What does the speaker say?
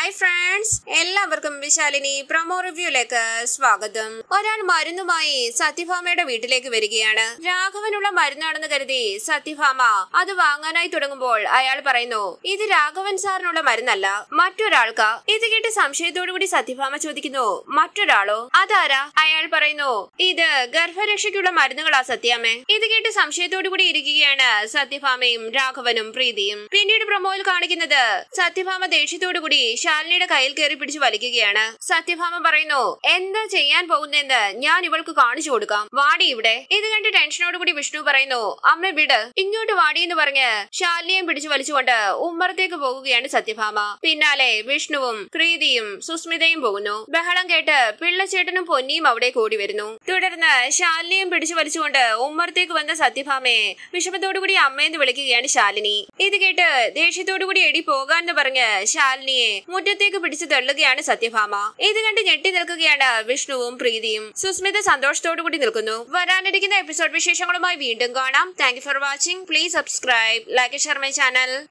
hi friends എല്ലാവർക്കും വിശാലിനി promo റിവ്യൂലേക്ക് സ്വാഗതം ഒരാൾ മരുന്നുമായി സത്യഭാമയുടെ വീട്ടിലേക്ക് വരികയാണ് രാഘവനുള്ള മരുന്നാണെന്ന് കരുതി സത്യഭാമ അത് വാങ്ങാനായി തുടങ്ങുമ്പോൾ അയാൾ പറയുന്നു ഇത് രാഘവൻ സാറിനുള്ള മരുന്നല്ല മറ്റൊരാൾക്കാ ഇത് കേട്ട് സംശയത്തോടുകൂടി സത്യഭാമ ചോദിക്കുന്നു മറ്റൊരാളോ അതാരാ അയാൾ പറയുന്നു ഇത് ഗർഭരക്ഷയ്ക്കുള്ള മരുന്നുകളാ സത്യാമ്മേ ഇത് കേട്ട് സംശയത്തോടുകൂടി ഇരിക്കുകയാണ് സത്യഭാമയും രാഘവനും പ്രീതിയും പിന്നീട് പ്രൊമോയിൽ കാണിക്കുന്നത് സത്യഭാമ ദേഷ്യത്തോടുകൂടി ശാലിനിയുടെ കയ്യിൽ കയറി പിടിച്ചു വലിക്കുകയാണ് സത്യഭാമ പറയുന്നു എന്താ ചെയ്യാൻ പോകുന്നെന്ന് ഞാൻ ഇവൾക്ക് കാണിച്ചു കൊടുക്കാം വാടി ഇവിടെ ഇത് കണ്ട് ടെൻഷനോടുകൂടി വിഷ്ണു പറയുന്നു അമ്മ വിട് ഇങ്ങോട്ട് വാടി എന്ന് പറഞ്ഞ് ശാലിനിയും പിടിച്ചു വലിച്ചുകൊണ്ട് ഉമ്മറത്തേക്ക് പോകുകയാണ് സത്യഭാമ പിന്നാലെ വിഷ്ണുവും പ്രീതിയും സുസ്മിതയും പോകുന്നു ബഹളം കേട്ട് പിള്ളച്ചേട്ടനും പൊന്നിയും അവിടെ കൂടി വരുന്നു തുടർന്ന് ശാലിനിയും പിടിച്ചു വലിച്ചുകൊണ്ട് ഉമ്മറത്തേക്ക് വന്ന സത്യഭാമയെ വിഷമത്തോടുകൂടി അമ്മയെന്ന് വിളിക്കുകയാണ് ശാലിനി ഇത് കേട്ട് ദേഷ്യത്തോടുകൂടി എടി പോകാന്ന് പറഞ്ഞ് ശാലിനിയെ മുറ്റത്തേക്ക് പിടിച്ചു തള്ളുകയാണ് സത്യഭാമ ഇത് കണ്ട് ഞെട്ടി നിൽക്കുകയാണ് വിഷ്ണുവും പ്രീതിയും സുസ്മിത സന്തോഷത്തോടുകൂടി നിൽക്കുന്നു വരാനിരിക്കുന്ന എപ്പിസോഡ് വിശേഷങ്ങളുമായി വീണ്ടും കാണാം thank for watching please subscribe like share my channel